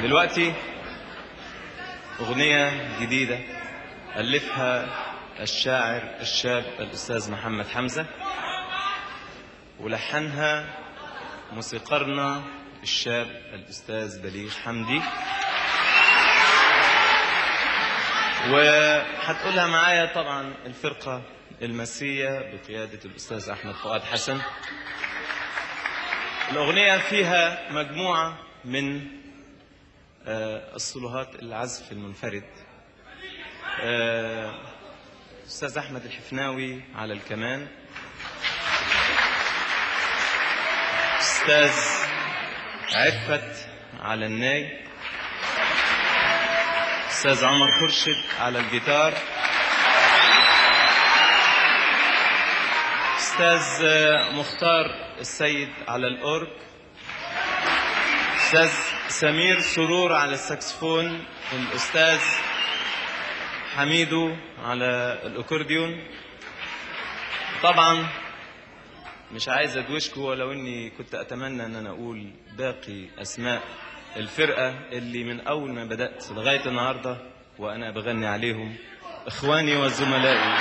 دلوقتي أغنية جديدة ألفها الشاعر الشاب الأستاذ محمد حمزة ولحنها موسيقارنا الشاب الأستاذ بليغ حمدي وهتقولها معايا طبعا الفرقة المسية بقيادة الأستاذ أحمد فؤاد حسن الأغنية فيها مجموعة من آه، الصلوهات العزف المنفرد آه، أستاذ أحمد الحفناوي على الكمان أستاذ عفت على الناي أستاذ عمر خرشد على الجيتار أستاذ مختار السيد على الأورج أستاذ سمير سرور على الساكسفون الأستاذ حميدو على الأكورديون طبعا مش عايز ادوشكم ولو اني كنت اتمنى ان انا اقول باقي اسماء الفرقه اللي من اول ما بدات لغايه النهارده وانا بغني عليهم اخواني وزملائي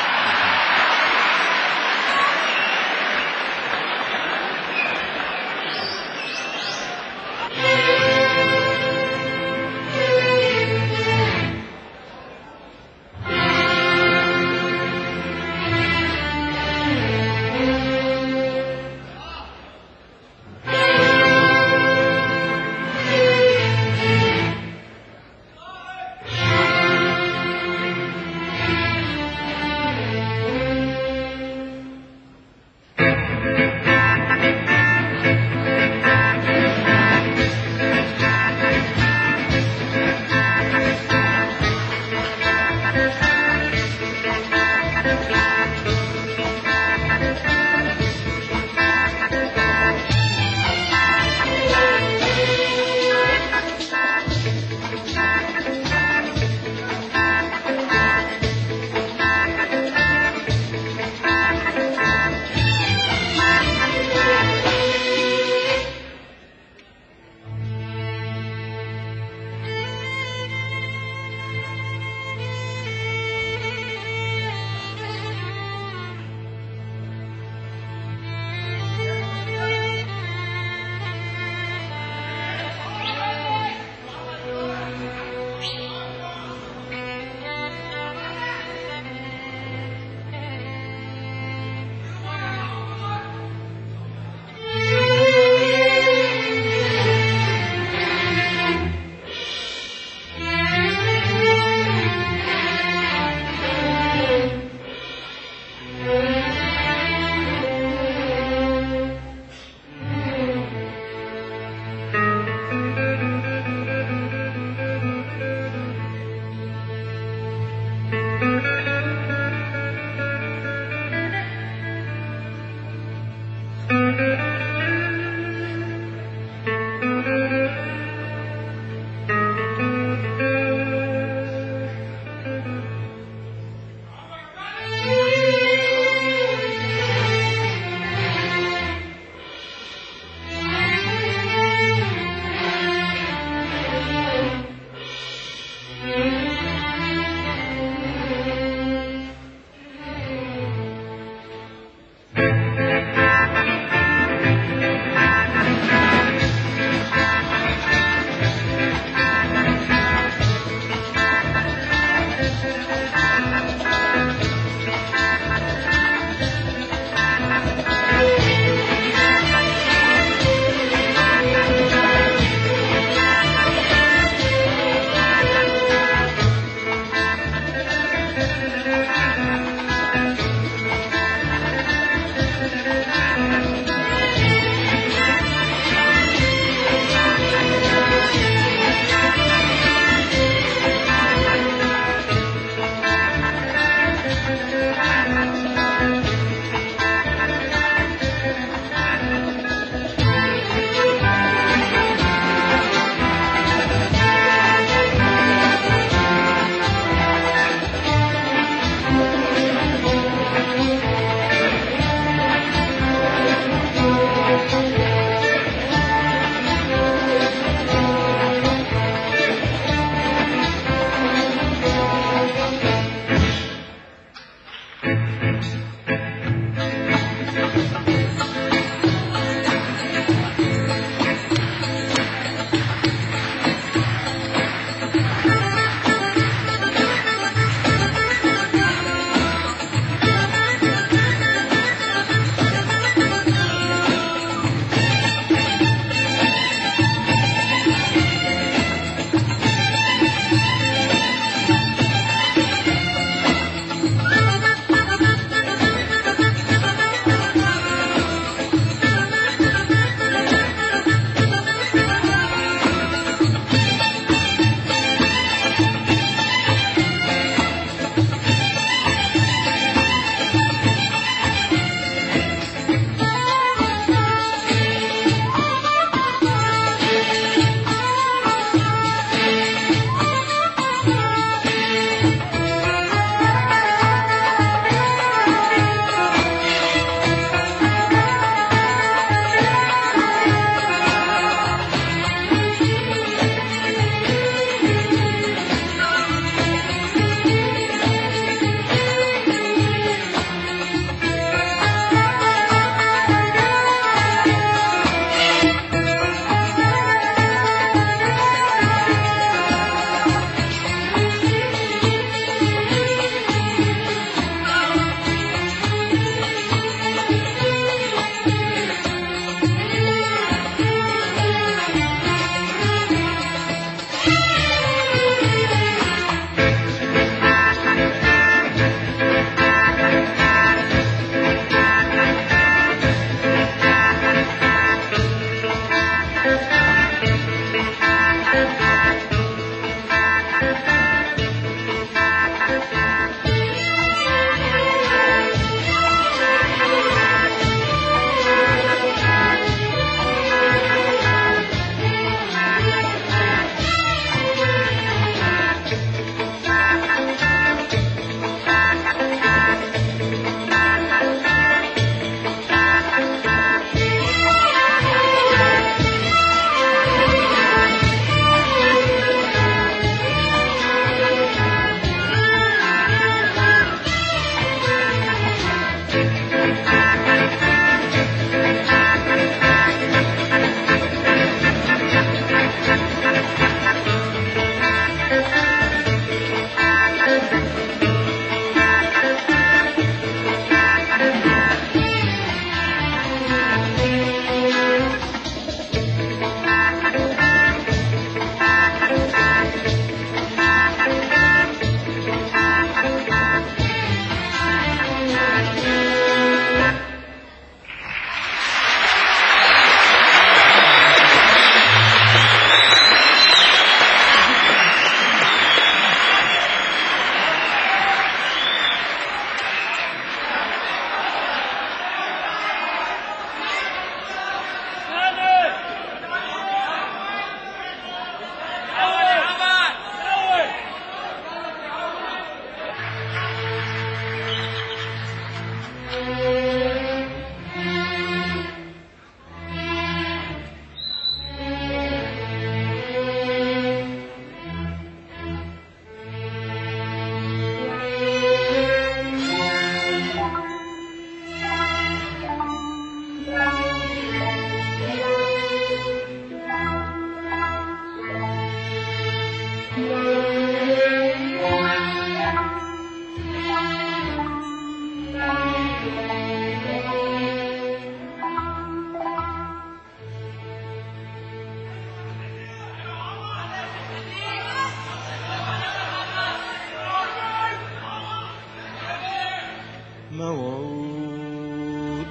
موعود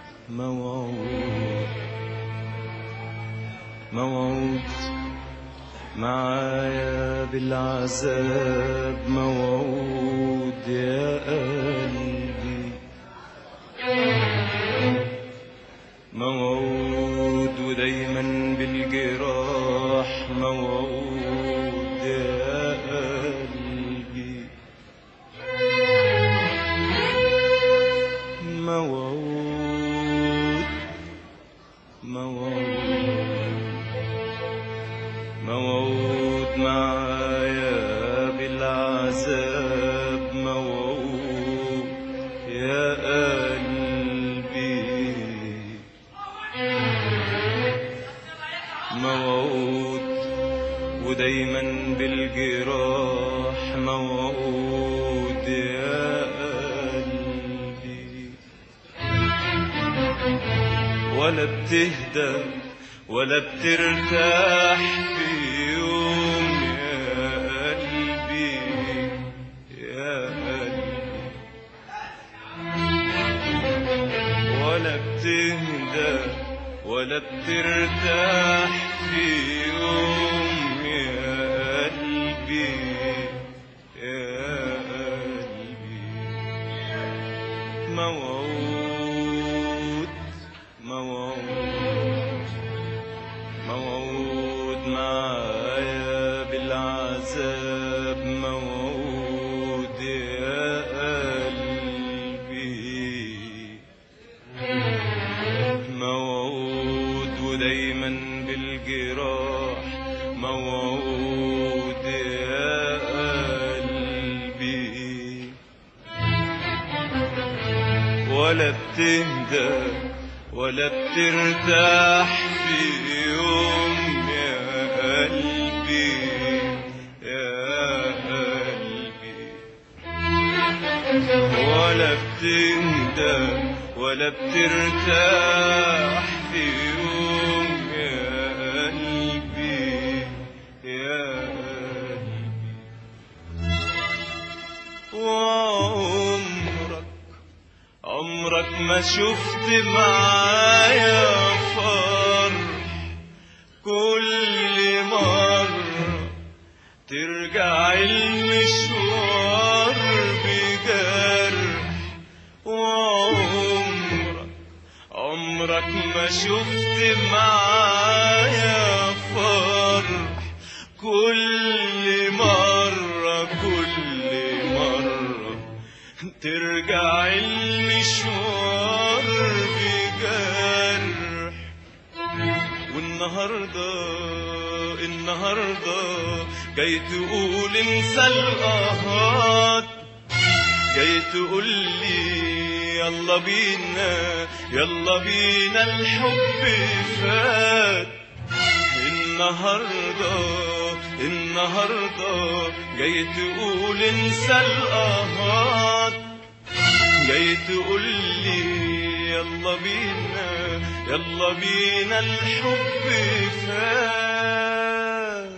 موعود موعود معايا بالعذاب موعود يا قلبي موعود ودايما بالجراح موعود يا قلبي موعود موعود موعود معايا بالعذاب موعود يا قلبي موعود ودايما بالجراح موعود يا قلبي ولا بتهدى ولا بترتاح في يوم يا قلبي يا قلبي ولا بتهدى ولا بترتاح في يوم يا قلبي يا قلبي موعود موعود موعود معايا بالعذاب موعود يا قلبي موعود ودايما بالجراح موعود يا قلبي ولا بتهدى ولا بترتاح في يوم يا قلبي يا قلبي ولا بتهدى ولا بترتاح في يوم يا قلبي يا قلبي وعمرك عمرك ما شفت معايا فرح كل مرة ترجع المشوار بجرح وعمرك عمرك ما شفت معايا فرح كل مرة كل مرة ترجع المشوار بجرح والنهاردة النهاردة جاي تقول انسى القهات جاي تقول لي يلا بينا يلا بينا الحب فات النهاردة النهاردة جاي تقول انسى القهات جاي تقول لي يلا بينا يلا بينا الحب فات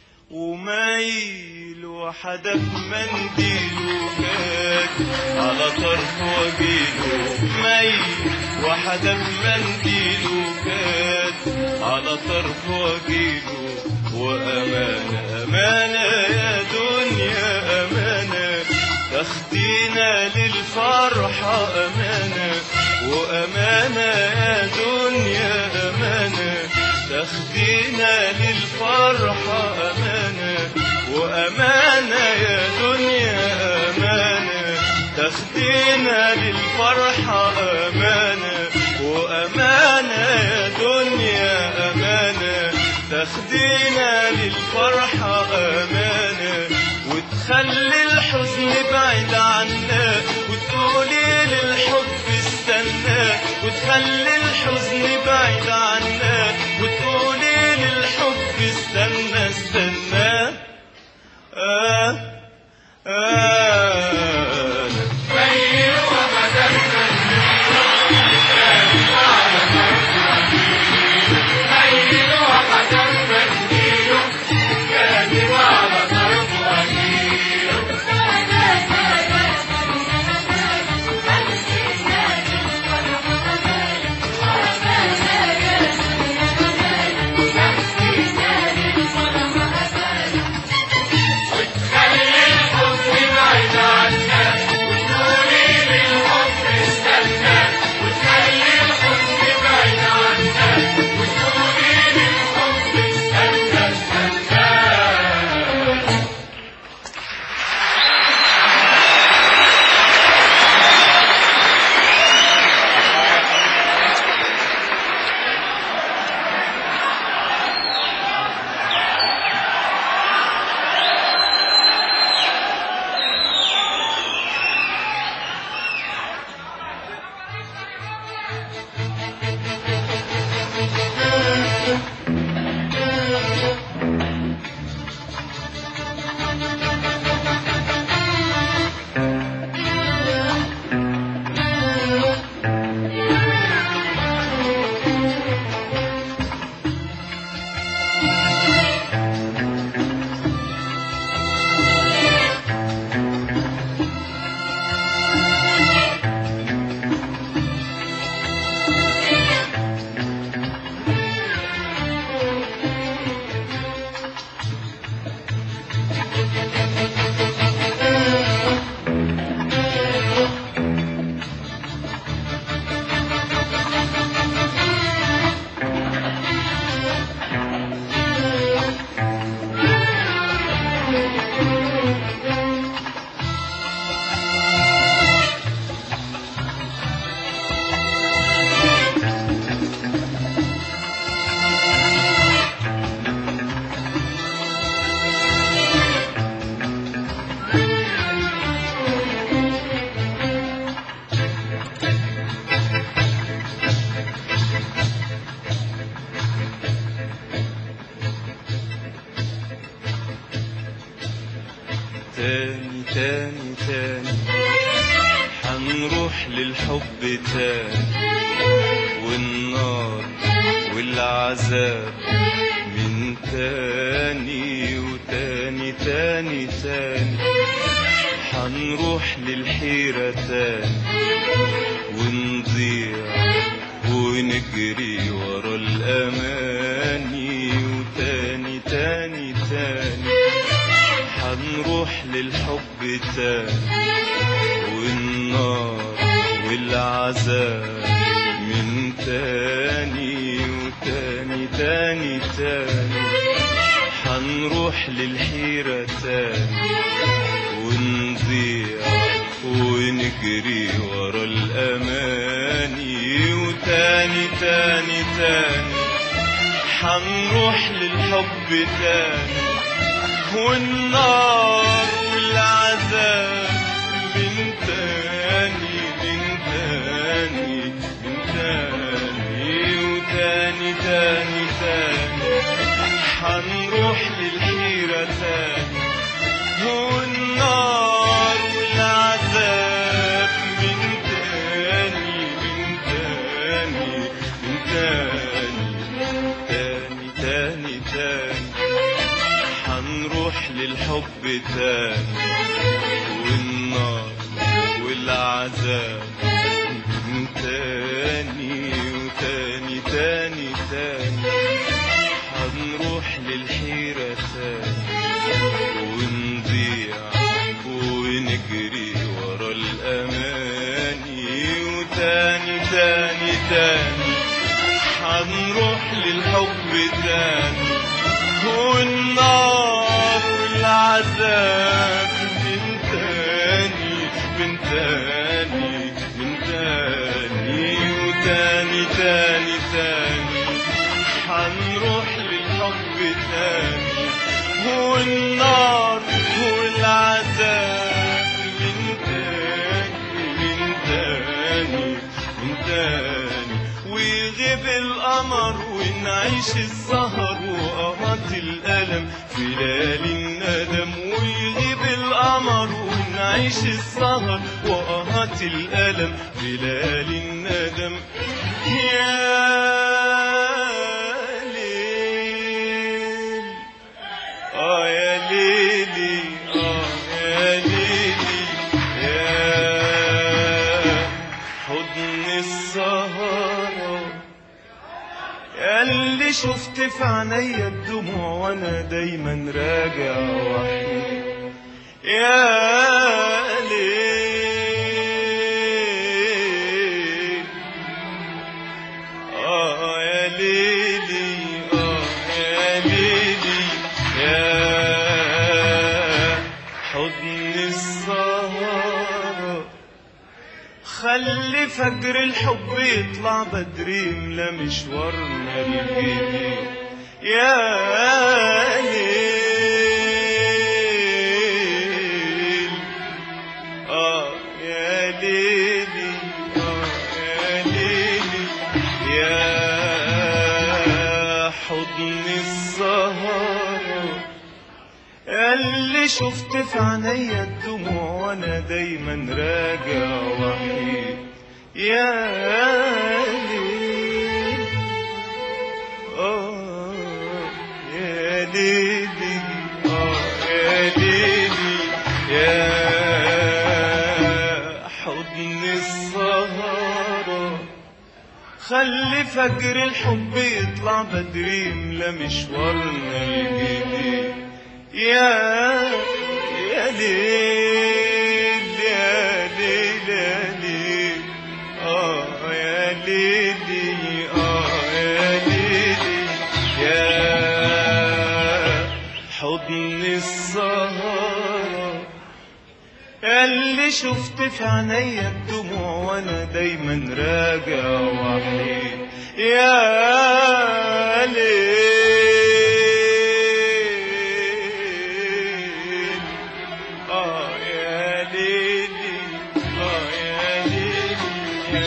ومايل وحدف منديله كاد على طرف وجيله مايل وحدف منديله كاد على طرف وجيله وأمانة أمانة يا دنيا أمانة تاخدينا للفرحة أمانة وأمانة يا دنيا أمانة تاخدينا للفرحة أمانة وأمانة يا دنيا أمانة تاخدينا للفرحة أمانة وأمانة يا دنيا أمانة تاخدينا للفرحة أمانة وتخلي الحزن بعيد عنا وتقولي للحب استنى وتخلي الحزن بعيد عنا وتقولي للحب استنى استنى تاني تاني تاني حنروح للحب تاني والنار والعذاب من تاني وتاني تاني تاني حنروح للحيرة تاني ونضيع ونجري ورا الأماني وتاني تاني تاني حنروح للحب تاني والنار والعذاب من تاني وتاني تاني تاني حنروح للحيرة تاني ونضيع ونجري ورا الأماني وتاني تاني تاني حنروح للحب تاني والنار والعذاب من تاني من تاني من تاني وتاني تاني تاني حنروح للحيرة تاني والنار والعذاب من تاني من تاني من تاني تاني تاني تاني حنروح للحب تاني والنار والعذاب من تاني وتاني تاني تاني حنروح للحيرة تاني ونضيع ونجري ورا الأماني وتاني تاني تاني حنروح للحب تاني والنار والعذاب من تاني من تاني من تاني وتاني تاني تاني حنروح للحب تاني والنار والعذاب من تاني من تاني من تاني ويغيب القمر ونعيش السهر وقمط الألم في ليالي الندم ويغيب القمر ونعيش السهر وقمط الألم في ليالي الندم يا ليل آه يا ليلي آه يا ليلي يا حضن السهرة اللي شفت في عينيا الدموع وانا دايما راجع وحيد يا ليل آه يا ليلي آه يا ليلي يا حضن السهرة خلي فجر الحب يطلع بدري يملى مشوارنا الجديد يا ليل آه يا ليلي آه يا ليلي يا حضن السهرة اللي شفت في عينيا الدموع وانا دايما راجع وحيد يا ليل آه يا ليلي آه يا ليلي يا حضن السهرة خلي فجر الحب يطلع بدري يملى مشوارنا الجديد يا يا ليل يا ليل يا ليل اه يا ليلي اه يا ليلي يا حضن السهرة اللي شفت في عينيا الدموع وانا دايما راجع وحيد يا ليل اه يا ليلي اه يا ليلي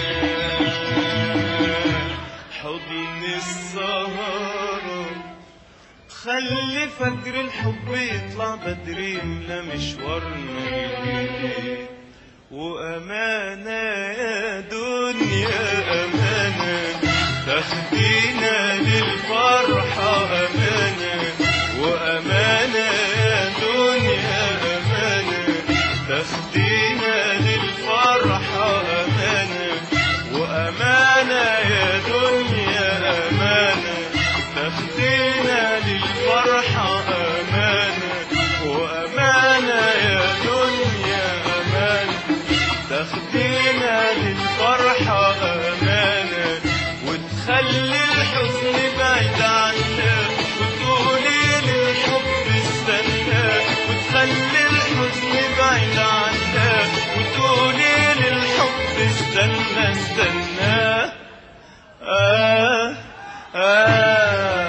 يا حضن السهرة وتخلي فجر الحب يطلع بدري يملى مشوارنا الجديد وأمانة يا دنيا أمانة تاخدينا للفرحة أمانة وأمانة يا دنيا أمانة تاخدينا للفرحة أمانة وأمانة يا دنيا أمانة تاخدينا للفرحة أمانة وأمانة يا دنيا أمانة تاخدينا للفرحة أمانة وتخلي الحزن بعيد عنا وتقولي للحب استنى وتخلي الحزن بعيد عنا وتقولي للحب استنى استنى آه آه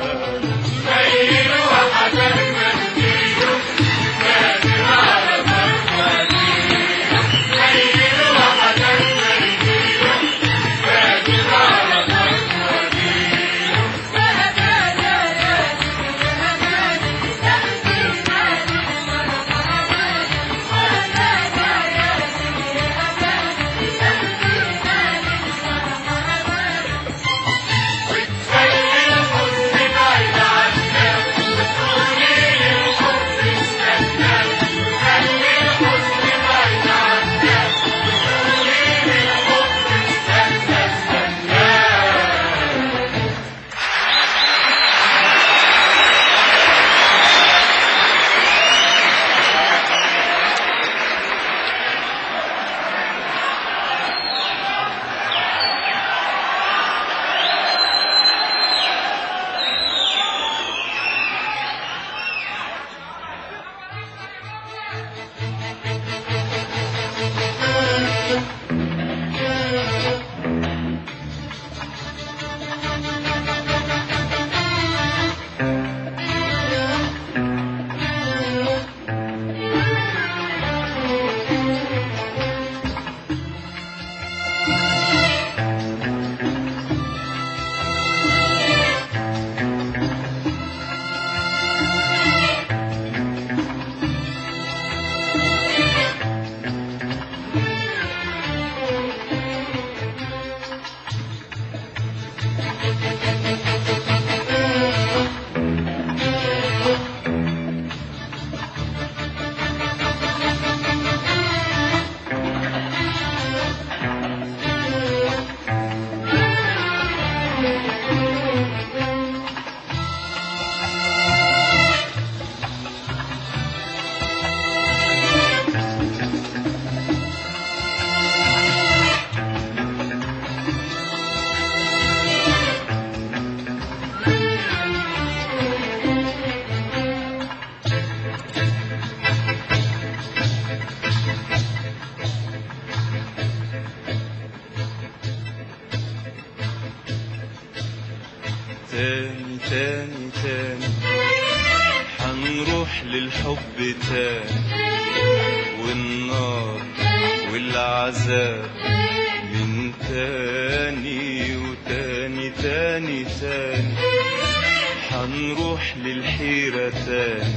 تاني تاني تاني حنروح للحب تاني والنار والعذاب من تاني وتاني تاني تاني حنروح للحيرة تاني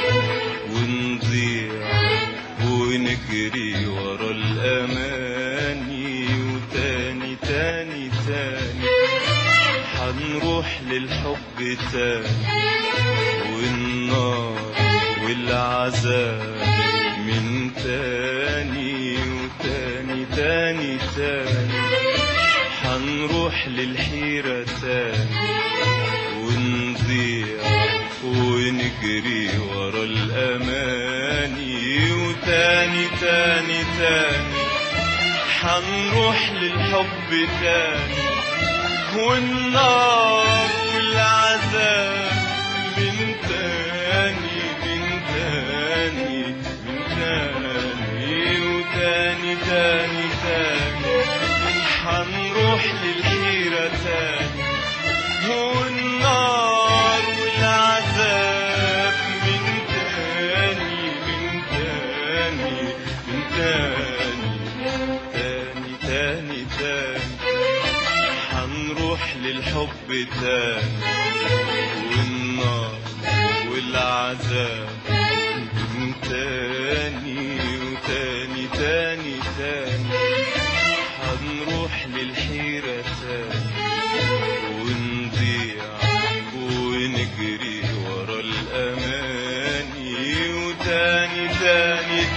ونضيع ونجري ورا الأماني وتاني تاني تاني حنروح للحب تاني والنار والعذاب من تاني وتاني تاني تاني حنروح للحيرة تاني ونضيع ونجري ورا الأماني وتاني تاني تاني حنروح للحب تاني والنار والعذاب من تاني من تاني من تاني وتاني تاني تاني حنروح للحيرة تاني والنار والعذاب من تاني من تاني من تاني تاني تاني تاني حنروح للحب تاني والنار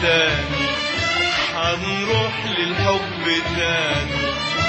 تاني هنروح للحب تاني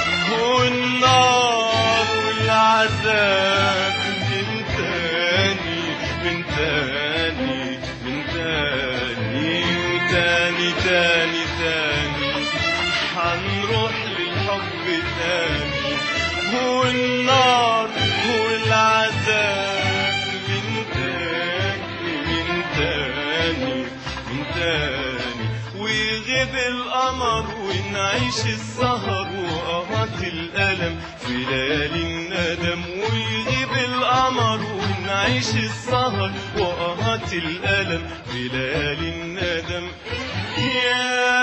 والنار والعذاب من تاني من تاني من تاني وتاني تاني تاني هنروح للحب تاني والنار والعذاب من تاني من تاني من تاني ويغيب القمر ونعيش السهر وقهات الألم في ليالي الندم ويغيب القمر ونعيش السهر وقهات الألم في ليالي الندم يا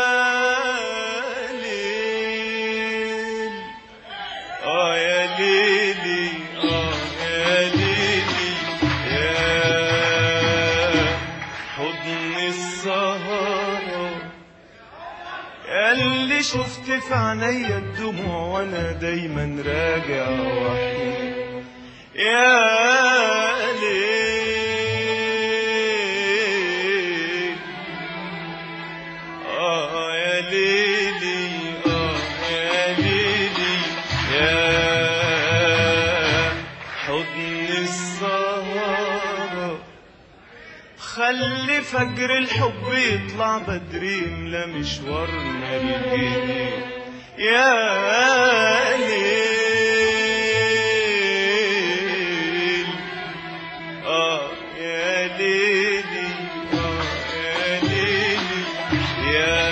ليل اه يا ليلي اه يا ليلي يا حضن السهرة اللي شفت في عينيا الدموع وانا دايما راجع وحيد يا ليل آه يا ليلي آه يا ليلي يا حضن السهرة خلي فجر الحب يطلع بدري يملى مشوارنا الجديد يا ليل آه يا ليلي آه يا ليلي يا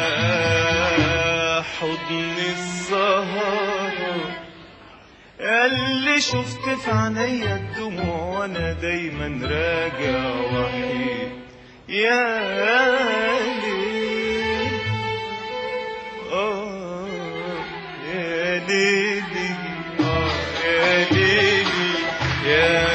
حضن السهرة اللي شفت في عينيا الدموع وانا دايما راجع وحيد يا ليل آه يا ليلي آه يا ليلي يا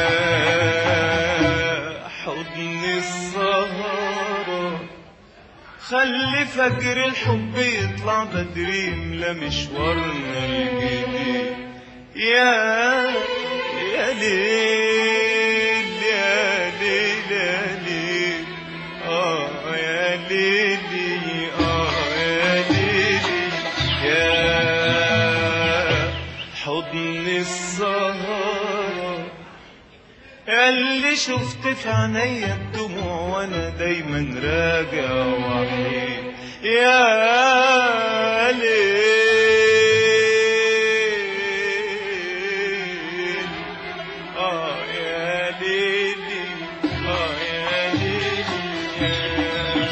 حضن السهرة خلي فجر الحب يطلع بدري يملى مشوارنا الجديد يا يا ليل يا ليل يا ليل اه يا ليلي اه يا ليلي يا حضن السهرة اللي شفت في عينيا الدموع وانا دايما راجع وحيد يا ليل اه يا ليلي اه يا ليلي يا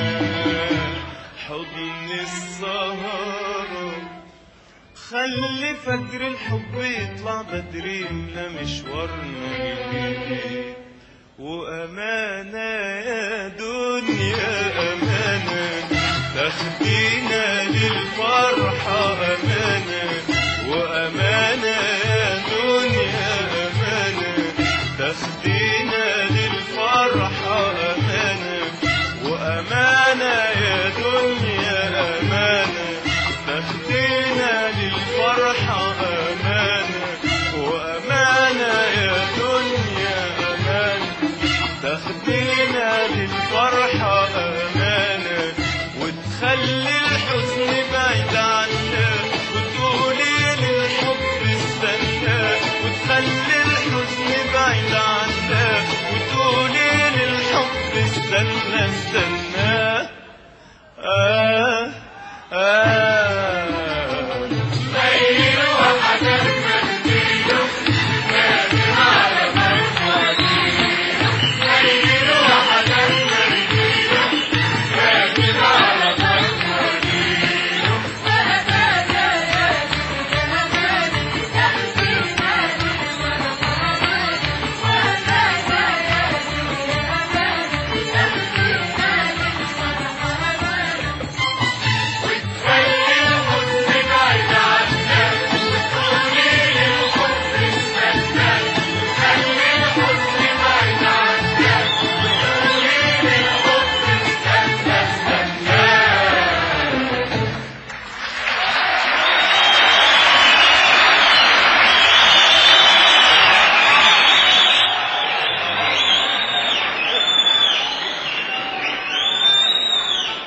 حضن السهرة خلي فجر الحب يطلع بدري يملى مشوارنا الجديد وأمانة يا دنيا أمانة تاخدينا للفرحة أمانة وأمانة يا دنيا أمانة تاخدينا للفرحة أمانة وأمانة يا دنيا أمانة تاخدينا للفرحة أمانة وأمانة يا دنيا أمانة تاخدينا للفرحة أمانة وتخلي الحزن بعيد عنا وتقولي للحب استنى وتخلي الحزن بعيد عنا وتقولي للحب استنى استنى آه آه Yeah.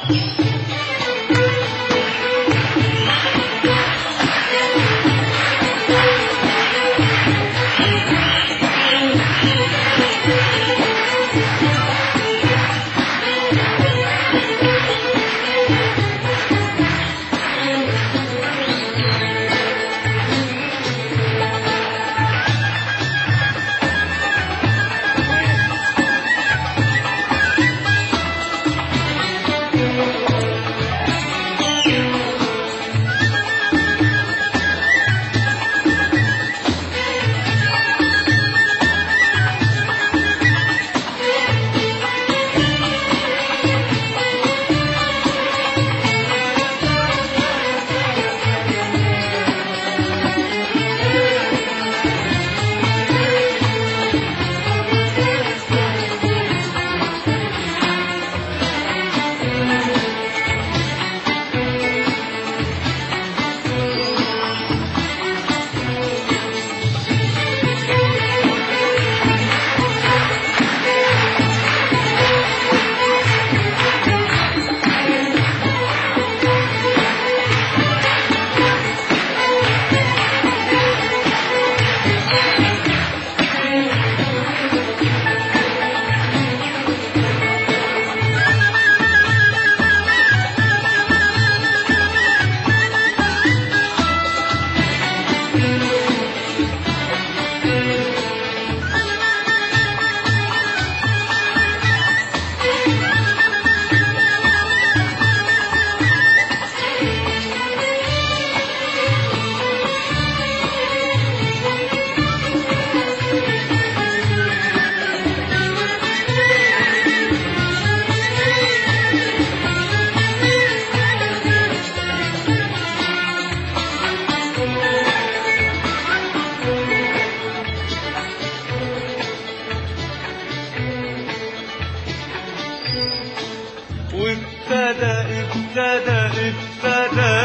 وابتدى ابتدى ابتدى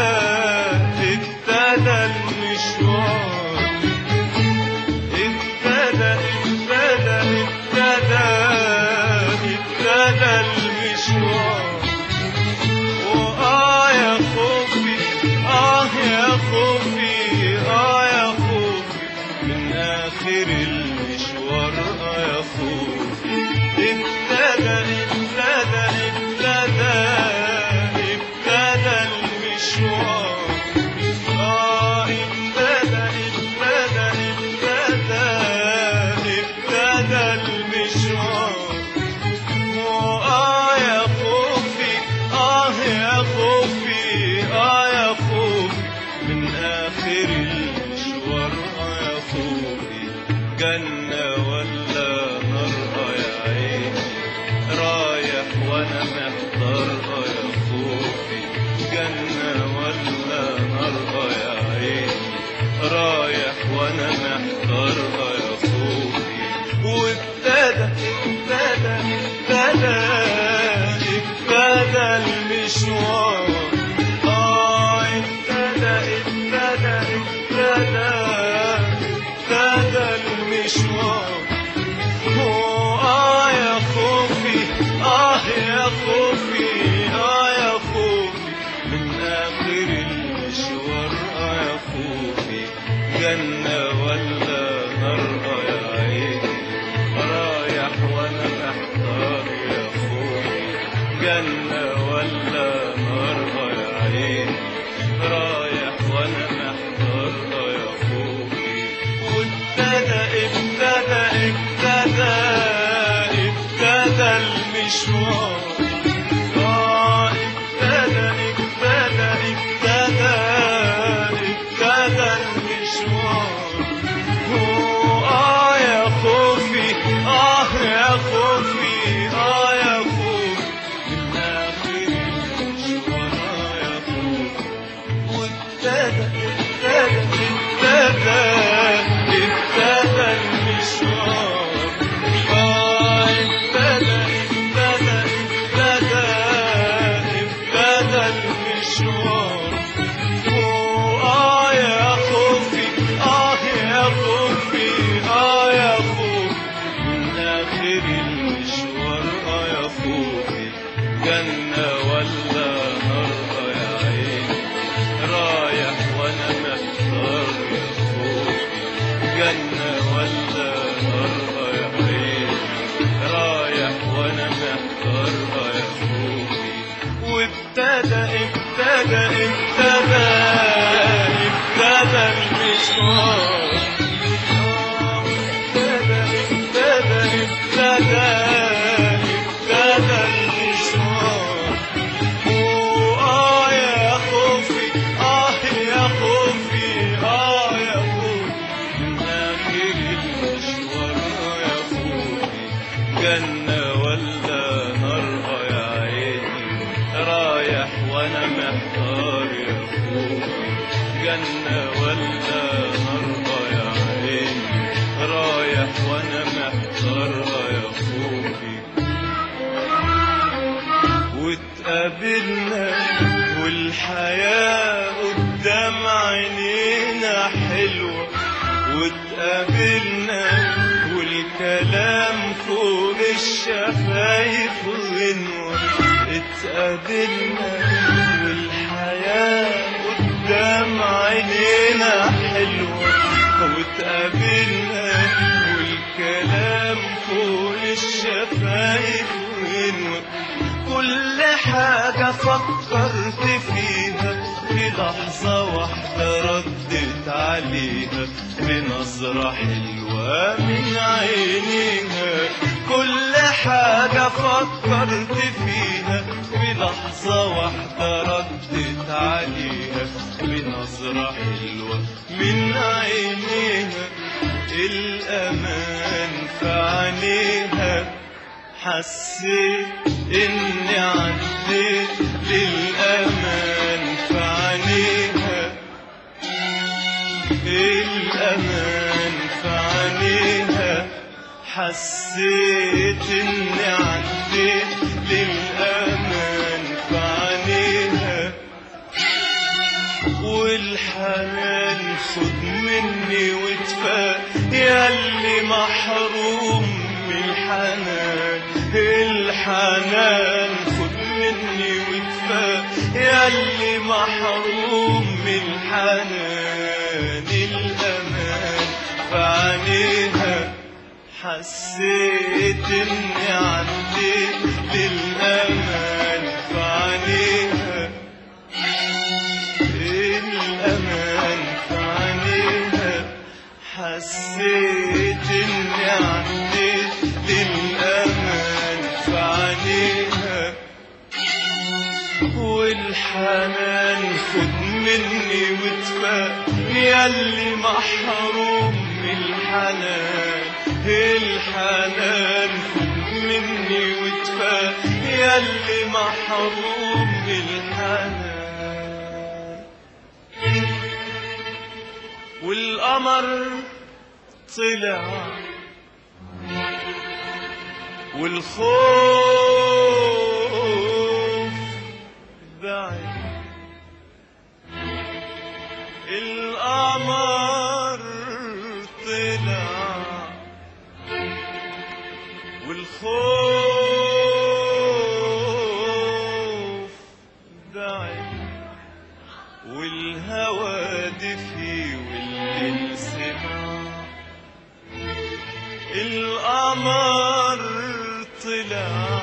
ابتدى المشوار ابتدى ابتدى ابتدى ابتدى المشوار وآه يا خوفي آه يا خوفي آه يا خوفي من آخر المشوار آه يا خوفي ابتدى ابتدى ابتدى ابتدى المشوار آه ابتدى ابتدى ابتدى ابتدى المشوار آه يا خوفي آه يا خوفي آه يا خوفي من آخر المشوار آه يا خوفي جنة ولا نار آه يا عيني رايح وأنا محتار آه يا خوفي جنة ولا نار آه يا عيني رايح وأنا محتار آه يا خوفي وابتدى ابتدى ابتدى ابتدى المشوار آه ابتدى ابتدى ابتدى ابتدى المشوار آه يا خوفي آه يا خوفي آه يا خوفي من آخر المشوار آه يا خوفي جنة ولا نار آه يا عيني رايح وأنا محتار يا خوفي جنة ولا نار آه يا عيني رايح وأنا محتار آه يا خوفي وابتدى ابتدى ابتدى ابتدى المشوار آه ابتدى ابتدى ابتدى ابتدى المشوار آه يا خوفي آه يا خوفي آه يا خوفي من آخر المشوار آه يا خوفي وابتدى ابتدى ابتدى ابتدى المشوار آه ابتدى ابتدى ابتدى ابتدى المشوار آه يا خوفي آه يا خوفي آه يا خوفي من آخر المشوار آه يا خوفي جنة ولا محتارها يا خوفي وابتدى ابتدى ابتدى ابتدى المشوار ابتدى ابتدى ابتدى ابتدى المشوار وآه يا خوفي آه يا خوفي آه يا خوفي من آخر المشوار آه يا خوفي جنة ولا نار آه يا عيني رايح وأنا محتار يا خوفي جنة ولا نار آه يا عيني رايح وأنا محتار آه يا خوفي واتقابلنا والحياة قدام عينينا حلوة واتقابلنا والكلام فوق الشفايف غنوة اتقابلنا والحياة قدام عينينا حلوة واتقابلنا والكلام فوق الشفايف غنوة كل حاجة فكرت فيها في لحظة واحدة ردت عليها بنظرة حلوة من عينيها كل حاجة فكرت فيها في لحظة واحدة ردت عليها بنظرة حلوة من عينيها الأمان في عينيها حسيت اني عديت للامان في عينيها الامان في عينيها حسيت اني عديت للامان في عينيها والحنان خد مني وادفى ياللي محروم من الحنان الحنان خد مني وادفى ياللي محروم من الحنان الأمان في عينيها حسيت اني عديت للأمان في عينيها الأمان في عينيها حسيت إني عديت للأمان في عينيها والحنان خد مني وادفى ياللي محروم من الحنان الحنان خد مني وادفى ياللي محروم من الحنان والقمر طلع والخوف بعد القمر طلع والخوف بعد والهوى دفي والليل سمع القمر طلع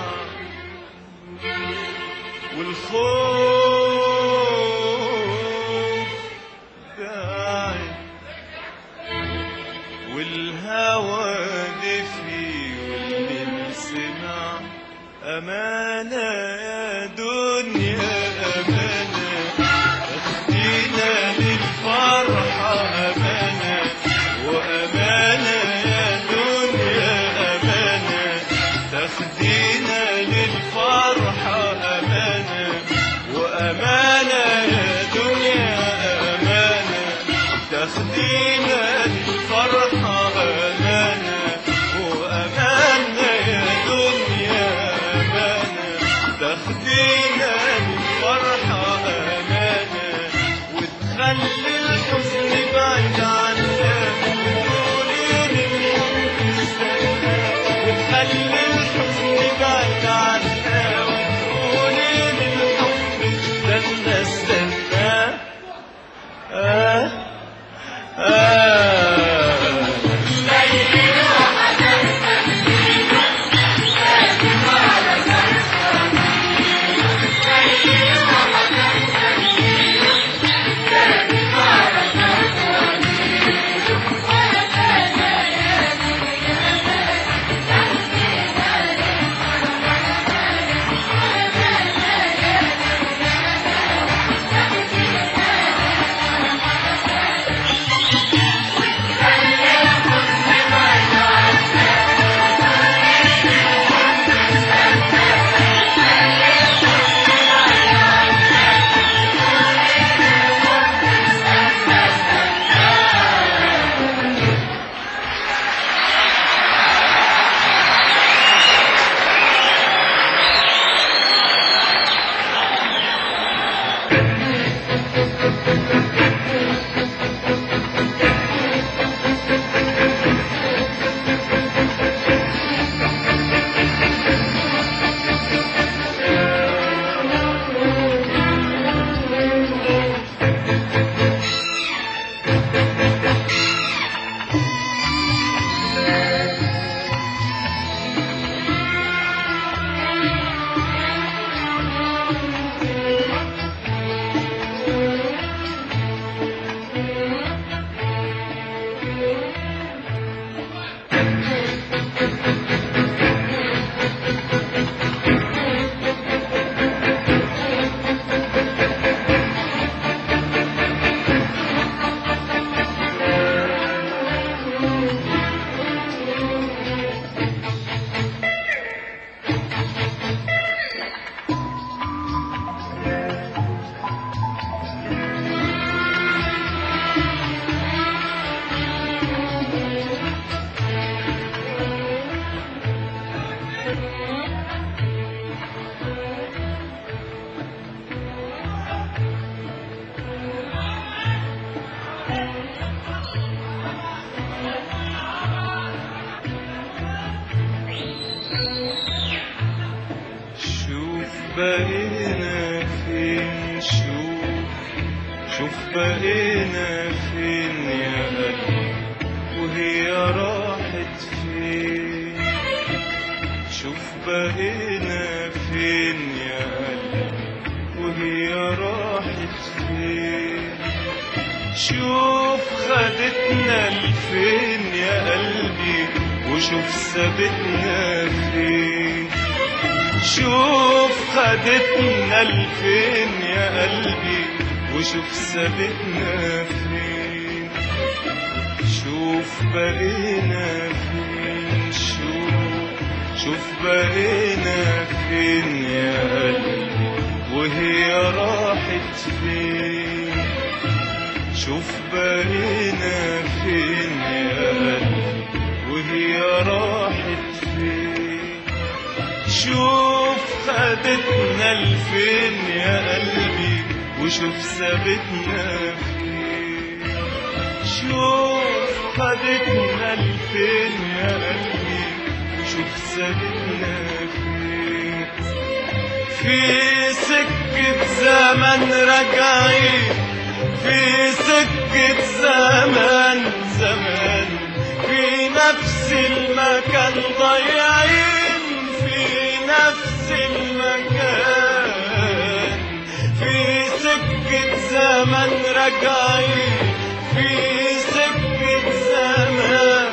والخوف بعد والهوى دفي والليل سمع أمانة يا دنيا أمانة أخدينا للفرحة أمانة وأمانة يا دنيا أمانة تاخدينا للفرحة أمانة وأمانة يا دنيا أمانة تاخدينا للفرحة أمانة وأمانة يا دنيا أمانة تاخدينا للفرحة أمانة وتخلي الحزن بعيد عنا وتقولي للحب استنى وتخلي الحزن بعيد عنا وتقولي للحب استنى استنى آه آه ليل وحدث بقينا فين شوف شوف بقينا فين يا قلبي وهي راحت فين شوف بقينا فين يا قلبي وهي راحت فين شوف خدتنا لفين يا قلبي وشوف سابتنا فين شوف خدتنا لفين يا قلبي وشوف سابتنا فين شوف بقينا فين شوف شوف بقينا فين يا قلبي وهي راحت فين شوف بقينا فين يا قلبي وهي راحت فين شوف خدتنا لفين يا قلبي وشوف سابتنا فين شوف خدتنا لفين يا قلبي وشوف سابتنا فين في سكة زمن راجعين في سكة زمان زمان في نفس المكان ضايعين في نفس المكان في سكة زمن راجعين في سكة زمان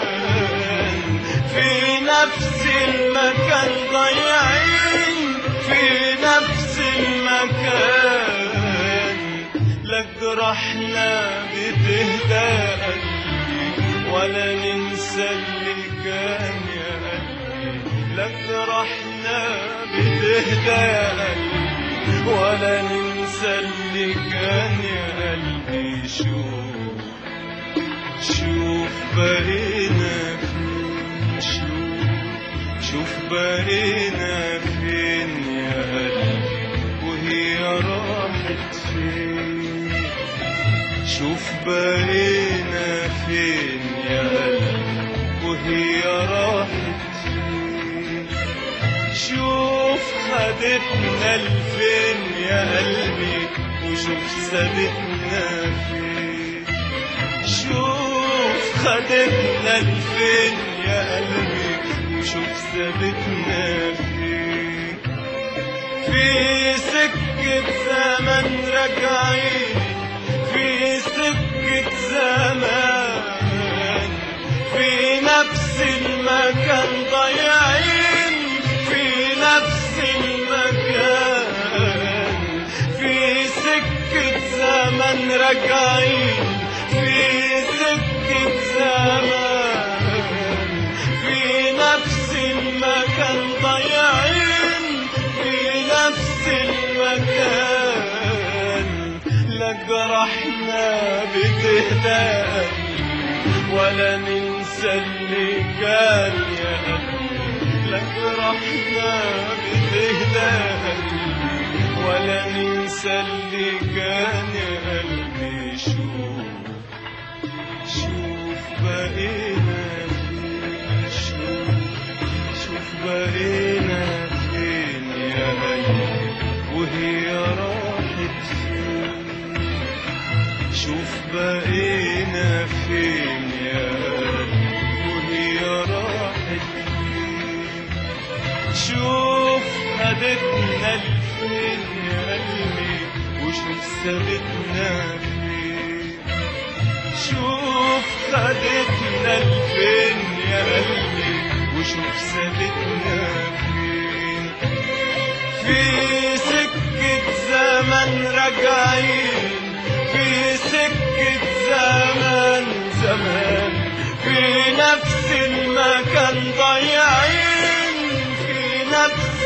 في نفس المكان ضايعين في نفس المكان لا جرحنا بتهدى قلبي ولا ننسى اللي كان يا قلبي لا جرحنا بتهدى يا قلبي ولا ننسى اللي كان يا قلبي شوف شوف بقينا فين شوف شوف بقينا فين يا قلبي وهي راحت فين شوف بقينا فين يا قلبي وهي راحت فين شوف خدتنا لفين يا قلبي وشوف سابتنا فين شوف خدتنا لفين يا قلبي وشوف سابتنا فين في سكة زمن راجعين في سكة زمان في نفس المكان ضايعين في نفس المكان في سكة زمن راجعين في سكة زمان في نفس المكان ضايعين في نفس المكان لا جرحنا بتهدى ولا ننسى اللي كان يا قلبي لا جرحنا بتهدى ولا ننسى اللي كان يا قلبي شوف شوف بقينا فين شوف شوف بقينا فين يا قلبي وهي راحت فين شوف بقينا فين يا قلبي وهي راحت فين شوف خدتنا لفين يا قلبي وشوف سابتنا فين شوف خدتنا لفين يا قلبي وشوف سابتنا فين في سكة زمن راجعين في سكة زمان زمان في نفس المكان ضايعين في نفس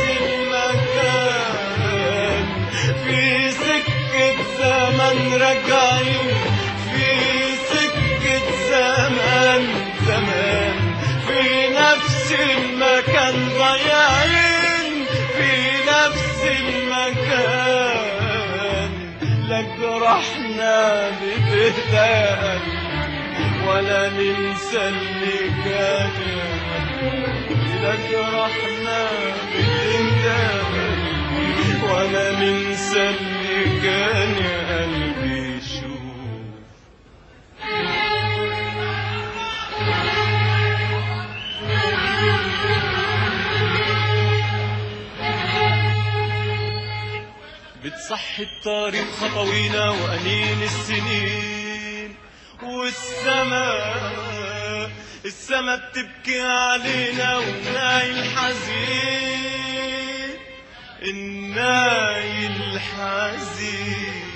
المكان في سكة زمن راجعين في سكة زمان زمان في نفس المكان ضايعين في نفس المكان لا جرحنا بتهدى ولا ننسى اللي كان لا جرحنا بتهدى كان يا قلبي شوف بتصحي الطريق خطوينا وأنين السنين والسماء السما بتبكي علينا والناي الحزين الناي الحزين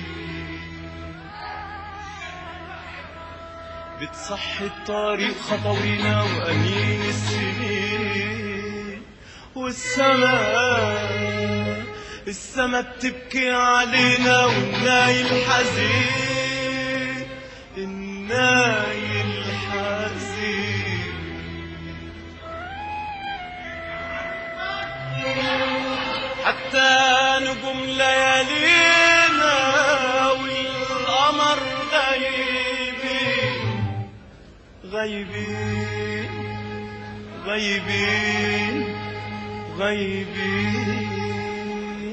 بتصحي الطريق خطوينا وأنين السنين والسماء السما بتبكي علينا والناي الحزين الناي الحزين حتى نجوم ليالينا والقمر غايبين غايبين غايبين غايبين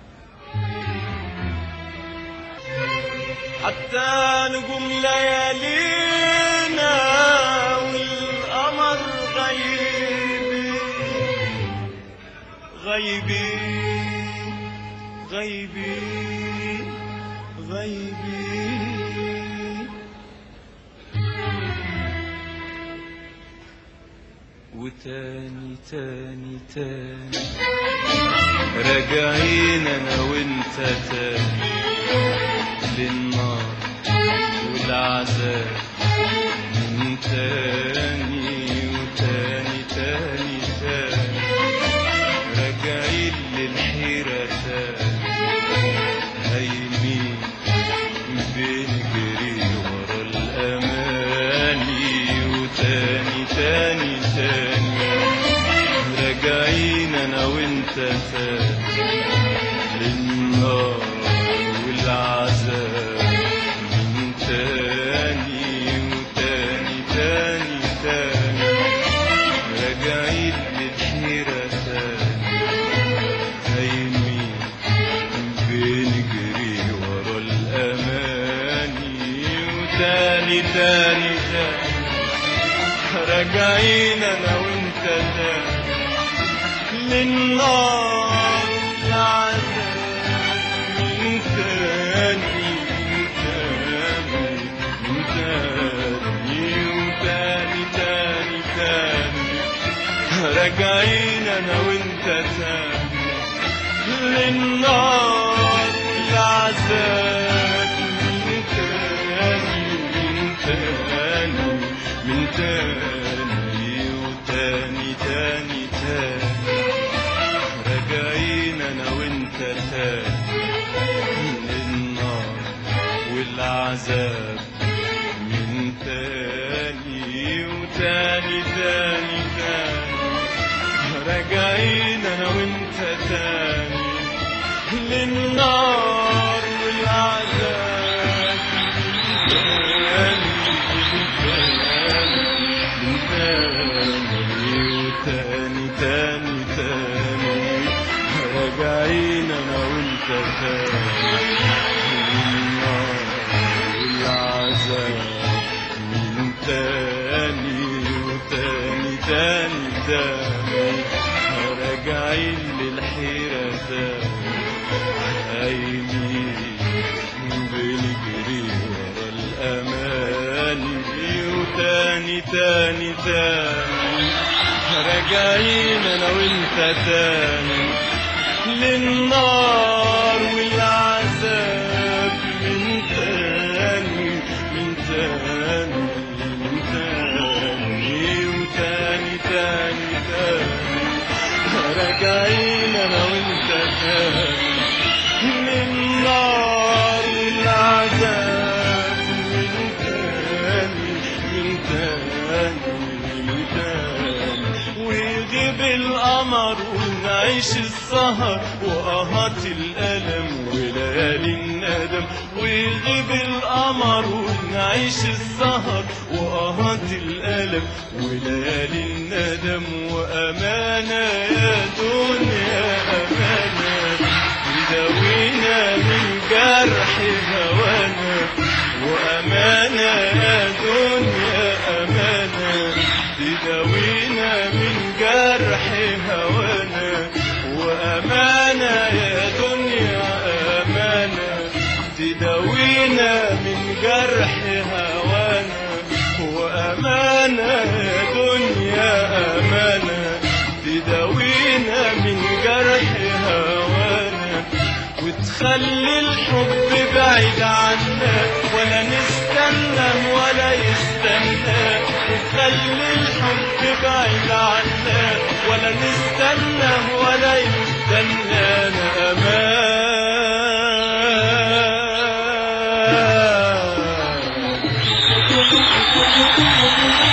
حتى نجوم ليالينا والقمر غايبين غايبين غايبين غايبين وتاني تاني تاني راجعين انا وانت تاني للنار والعذاب من تاني وتاني تاني تاني راجعين للحيرة تاني هايمين بنجري ورا الأماني وتاني تاني تاني راجعين أنا وأنت تاني للنار والعذاب من تاني وتاني تاني تاني راجعين للحيرة تاني هايمين بنجري ورا الأماني وتاني تاني تاني راجعين أنا وأنت تاني للنار العذاب من تاني من تاني من تاني وتاني تاني تاني راجعين أنا وأنت تاني للنار العذاب من تاني من تاني من تاني وتاني تاني تاني راجعين انا وانت تاني للنار والعذاب من تاني وتاني تاني تاني راجعين انا وانت تاني للنار والعذاب من تاني وتاني تاني تاني راجعين انا وانت تاني للنار والعذاب من تاني وتاني تاني تاني راجعين للحيرة تاني هايمين بنجري ورا الأماني وتاني تاني تاني راجعين أنا وأنت تاني للنار والعذاب من تاني من تاني من تاني وتاني تاني تاني راجعين أنا وأنت تاني للنار والعذاب من تاني من تاني من تاني ويغيب القمر ونعيش السهر وقهات الألم وليالي الندم ويغيب القمر ونعيش السهر وقهات الألم وليالي الندم وأمانة يا دنيا أمانة تداوينا من جرح تحمينا من جرح هوانا وتخلي الحب بعيد عنا ولا نستنى ولا يستنى وتخلي الحب بعيد عنا ولا نستنى ولا يستنى أمان